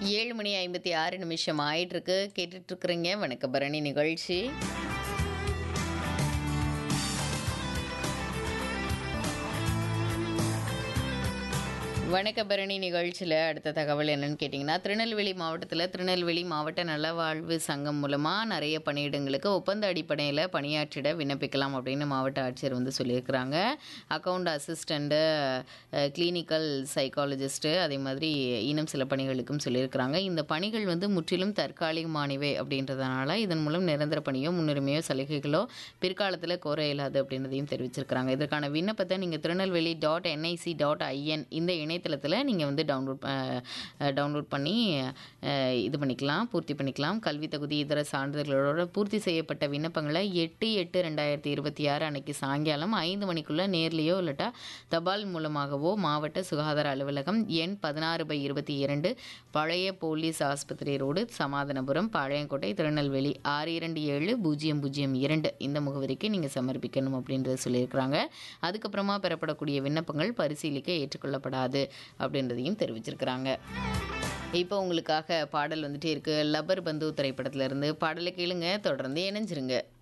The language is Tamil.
ஏழு மணி ஐம்பத்தி ஆறு நிமிஷம் ஆயிட்டிருக்கு கேட்டுட்டு இருக்கிறீங்க வணக்க பரணி நிகழ்ச்சி வணக்க பரணி நிகழ்ச்சியில் அடுத்த தகவல் என்னன்னு கேட்டிங்கன்னா திருநெல்வேலி மாவட்டத்தில் திருநெல்வேலி மாவட்ட நலவாழ்வு சங்கம் மூலமாக நிறைய பணியிடங்களுக்கு ஒப்பந்த அடிப்படையில் பணியாற்றிட விண்ணப்பிக்கலாம் அப்படின்னு மாவட்ட ஆட்சியர் வந்து சொல்லியிருக்கிறாங்க அக்கவுண்ட் அசிஸ்டண்ட்டு கிளினிக்கல் சைக்காலஜிஸ்ட்டு அதே மாதிரி இன்னும் சில பணிகளுக்கும் சொல்லியிருக்கிறாங்க இந்த பணிகள் வந்து முற்றிலும் தற்காலிகமானவை அப்படின்றதுனால இதன் மூலம் நிரந்தர பணியோ முன்னுரிமையோ சலுகைகளோ பிற்காலத்தில் கோர இயலாது அப்படின்றதையும் தெரிவிச்சிருக்கிறாங்க இதற்கான விண்ணப்பத்தை நீங்கள் Tirunelveli dot NIC dot IN இந்த இணையதளத்தில் நீங்கள் வந்து டவுன்லோட் டவுன்லோட் பண்ணி அஹ், இது பண்ணிக்கலாம் பூர்த்தி பண்ணிக்கலாம் கல்வி தகுதி இதர சான்றிதழ்களோட பூர்த்தி செய்யப்பட்ட விண்ணப்பங்களை எட்டு எட்டு ரெண்டாயிரத்தி இருபத்தி ஆறு அன்னைக்கு சாயங்காலம் ஐந்து மணிக்குள்ளே நேர்லேயோ இல்லாட்டா தபால் மூலமாகவோ மாவட்ட சுகாதார அலுவலகம் எண் பதினாறு பை இருபத்தி இரண்டு பழைய போலீஸ் ஆஸ்பத்திரி ரோடு சமாதானபுரம் பாளையங்கோட்டை திருநெல்வேலி ஆறு இரண்டு ஏழு பூஜ்ஜியம் பூஜ்ஜியம் இரண்டு இந்த முகவரிக்கு நீங்கள் சமர்ப்பிக்கணும் அப்படின்றத சொல்லியிருக்கிறாங்க அதுக்கப்புறமா பெறப்படக்கூடிய விண்ணப்பங்கள் பரிசீலிக்க ஏற்றுக்கொள்ளப்படாது அப்படின்றதையும் தெரிவிச்சிருக்கிறாங்க இப்போ உங்களுக்காக பாடல் வந்துட்டே இருக்கு லப்பர் பந்து திரைப்படத்துல இருந்து பாடலை கேளுங்க தொடர்ந்து இணைஞ்சிருங்க